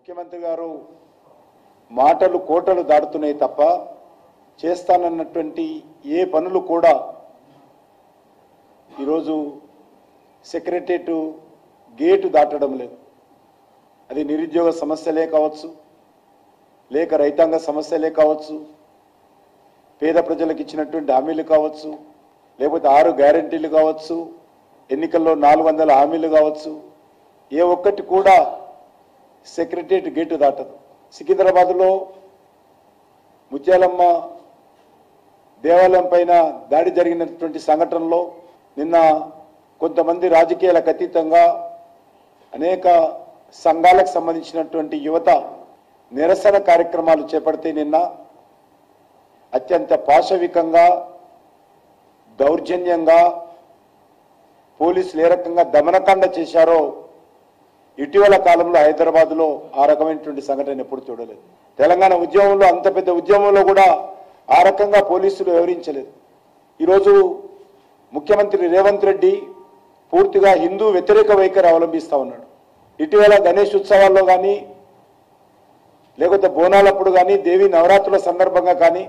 ముఖ్యమంత్రి గారు మాటలు కోటలు దాటుతున్నాయి తప్ప చేస్తానన్నటువంటి ఏ పనులు కూడా ఈరోజు సెక్రటరేట్ గేటు దాటడం లేదు అది నిరుద్యోగ సమస్యలే కావచ్చు లేక రైతాంగ సమస్యలే కావచ్చు పేద ప్రజలకు ఇచ్చినటువంటి హామీలు కావచ్చు లేకపోతే ఆరు గ్యారంటీలు కావచ్చు ఎన్నికల్లో నాలుగు వందల హామీలు కావచ్చు ఏ ఒక్కటి కూడా సెక్రటరియట్ గేటు దాటదు సికింద్రాబాద్లో ముత్యాలమ్మ దేవాలయం పైన దాడి జరిగినటువంటి సంఘటనలో నిన్న కొంతమంది రాజకీయాలకు అతీతంగా అనేక సంఘాలకు సంబంధించినటువంటి యువత నిరసన కార్యక్రమాలు చేపడితే నిన్న అత్యంత పాశవికంగా దౌర్జన్యంగా పోలీసులు ఏ రకంగా దమనకాండ చేశారో ఇటీవల కాలంలో హైదరాబాద్లో ఆ రకమైనటువంటి సంఘటన ఎప్పుడు చూడలేదు తెలంగాణ ఉద్యమంలో అంత పెద్ద ఉద్యమంలో కూడా ఆ రకంగా పోలీసులు వివరించలేదు ఈరోజు ముఖ్యమంత్రి రేవంత్ రెడ్డి పూర్తిగా హిందూ వ్యతిరేక వైఖరి అవలంబిస్తా ఉన్నాడు ఇటీవల గణేష్ ఉత్సవాల్లో కానీ లేకపోతే బోనాలప్పుడు కానీ దేవి నవరాత్రుల సందర్భంగా కానీ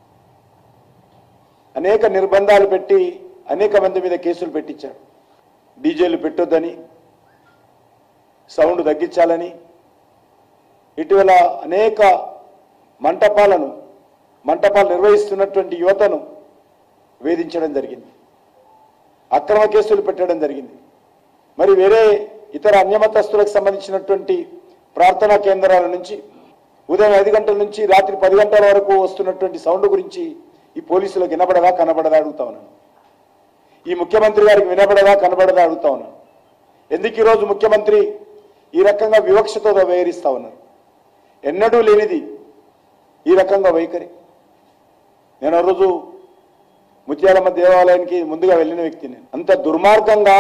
అనేక నిర్బంధాలు పెట్టి అనేక మంది మీద కేసులు పెట్టించాడు డీజేలు పెట్టొద్దని సౌండ్ తగ్గించాలని ఇటీవల అనేక మంటపాలను మంటపాలు నిర్వహిస్తున్నటువంటి యువతను వేధించడం జరిగింది అక్రమ కేసులు పెట్టడం జరిగింది మరి వేరే ఇతర అన్యమతస్తులకు సంబంధించినటువంటి ప్రార్థనా కేంద్రాల నుంచి ఉదయం ఐదు గంటల నుంచి రాత్రి పది గంటల వరకు వస్తున్నటువంటి సౌండ్ గురించి ఈ పోలీసులకు వినబడదా కనబడదా అడుగుతా ఉన్నాను ఈ ముఖ్యమంత్రి గారికి వినబడదా కనబడదా అడుగుతా ఉన్నాను ఎందుకు ఈరోజు ముఖ్యమంత్రి ఈ రకంగా వివక్షతో వ్యవహరిస్తా ఉన్నారు ఎన్నడూ లేనిది ఈ రకంగా వైఖరి నేను ఆ రోజు ముత్యాలమ్మ దేవాలయానికి ముందుగా వెళ్ళిన వ్యక్తి నేను అంత దుర్మార్గంగా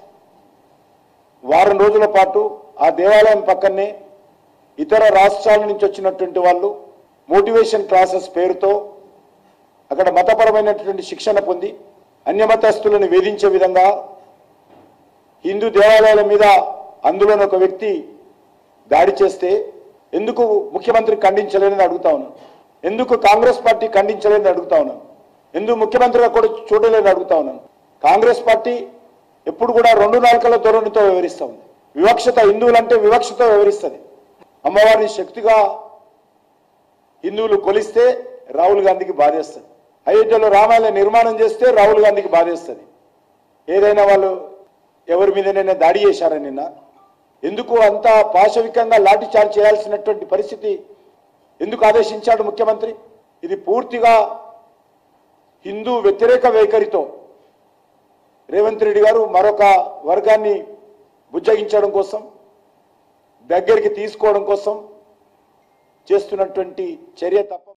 వారం రోజుల పాటు ఆ దేవాలయం పక్కనే ఇతర రాష్ట్రాల నుంచి వచ్చినటువంటి వాళ్ళు మోటివేషన్ క్లాసెస్ పేరుతో అక్కడ మతపరమైనటువంటి శిక్షణ పొంది అన్యమతస్తులను వేధించే విధంగా హిందూ దేవాలయాల మీద అందులోని ఒక వ్యక్తి దాడి చేస్తే ఎందుకు ముఖ్యమంత్రి ఖండించలేదని అడుగుతా ఉన్నాను ఎందుకు కాంగ్రెస్ పార్టీ ఖండించలేదని అడుగుతా ఉన్నాను ఎందుకు ముఖ్యమంత్రిగా కూడా చూడలేదని అడుగుతా ఉన్నాను కాంగ్రెస్ పార్టీ ఎప్పుడు కూడా రెండు నాలుకల ధోరణితో వ్యవహరిస్తూ ఉంది వివక్షత హిందువులంటే వివక్షతో వ్యవహరిస్తుంది అమ్మవారిని శక్తిగా హిందువులు కొలిస్తే రాహుల్ గాంధీకి బాధేస్తుంది అయోధ్యలో రామాలయ నిర్మాణం చేస్తే రాహుల్ గాంధీకి బాధేస్తుంది ఏదైనా వాళ్ళు ఎవరి మీదనైనా దాడి చేశారా నిన్న ఎందుకు అంత పాశవికంగా లాఠీ చార్జ్ చేయాల్సినటువంటి పరిస్థితి ఎందుకు ఆదేశించాడు ముఖ్యమంత్రి ఇది పూర్తిగా హిందూ వ్యతిరేక వైఖరితో రేవంత్ రెడ్డి గారు మరొక వర్గాన్ని బుజ్జగించడం కోసం దగ్గరికి తీసుకోవడం కోసం చేస్తున్నటువంటి చర్య తప్ప